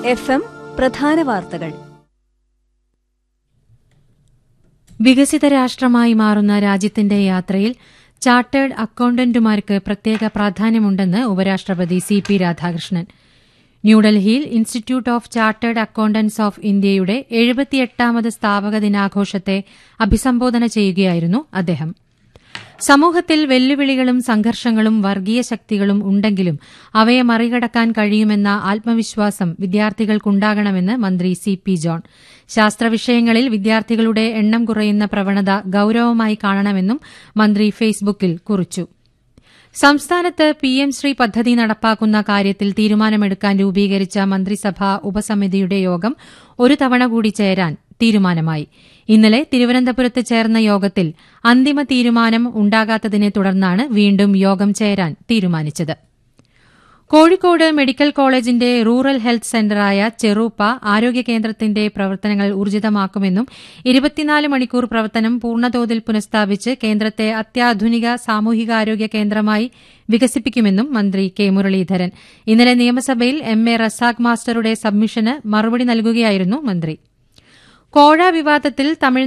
F M പ്രധാന വാർത്തകൾ വികസിത രാഷ്ട്രമായി മാറുന്ന രാജ്യത്തിന്റെ യാത്രയിൽ ചാർട്ടേഡ് അക്കൌണ്ടന്റുമാർക്ക് പ്രത്യേക പ്രാധാന്യമുണ്ടെന്ന് ഉപരാഷ്ട്രപതി സി പി രാധാകൃഷ്ണൻ ന്യൂഡൽഹിയിൽ institute of chartered accountants of ഇന്ത്യയുടെ എഴുപത്തിയെട്ടാമത് സ്ഥാപക ദിനാഘോഷത്തെ അഭിസംബോധന ചെയ്യുകയായിരുന്നു അദ്ദേഹം സമൂഹത്തിൽ വെല്ലുവിളികളും സംഘർഷങ്ങളും വർഗീയ ശക്തികളും ഉണ്ടെങ്കിലും അവയെ മറികടക്കാൻ കഴിയുമെന്ന ആത്മവിശ്വാസം വിദ്യാർത്ഥികൾക്കുണ്ടാകണമെന്ന് മന്ത്രി സി പി ജോൺ ശാസ്ത്രവിഷയങ്ങളിൽ വിദ്യാർത്ഥികളുടെ എണ്ണം കുറയുന്ന പ്രവണത ഗൌരവമായി കാണണമെന്നും മന്ത്രി ഫേസ്ബുക്കിൽ കുറിച്ചു സംസ്ഥാനത്ത് പി എം ശ്രീ പദ്ധതി നടപ്പാക്കുന്ന കാര്യത്തിൽ തീരുമാനമെടുക്കാൻ രൂപീകരിച്ച മന്ത്രിസഭാ ഉപസമിതിയുടെ യോഗം ഒരു തവണ കൂടി ചേരാൻ തീരുമാനമായി ഇന്നലെ തിരുവനന്തപുരത്ത് ചേർന്ന യോഗത്തിൽ അന്തിമ തീരുമാനം ഉണ്ടാകാത്തതിനെ തുടർന്നാണ് വീണ്ടും യോഗം ചേരാൻ തീരുമാനിച്ചത് കോഴിക്കോട് മെഡിക്കൽ കോളേജിന്റെ റൂറൽ ഹെൽത്ത് സെന്ററായ ചെറൂപ്പ ആരോഗ്യ കേന്ദ്രത്തിന്റെ പ്രവർത്തനങ്ങൾ ഊർജിതമാക്കുമെന്നും ഇരുപത്തിനാല് മണിക്കൂർ പ്രവർത്തനം പൂർണ്ണതോതിൽ പുനഃസ്ഥാപിച്ച് കേന്ദ്രത്തെ അത്യാധുനിക സാമൂഹികാരോഗ്യ കേന്ദ്രമായി വികസിപ്പിക്കുമെന്നും മന്ത്രി കെ മുരളീധരൻ ഇന്നലെ നിയമസഭയിൽ എം എ റസാഖ് മാസ്റ്ററുടെ സബ്മിഷന് മറുപടി നൽകുകയായിരുന്നു മന്ത്രി കോഴ വിവാദത്തിൽ തമിഴ്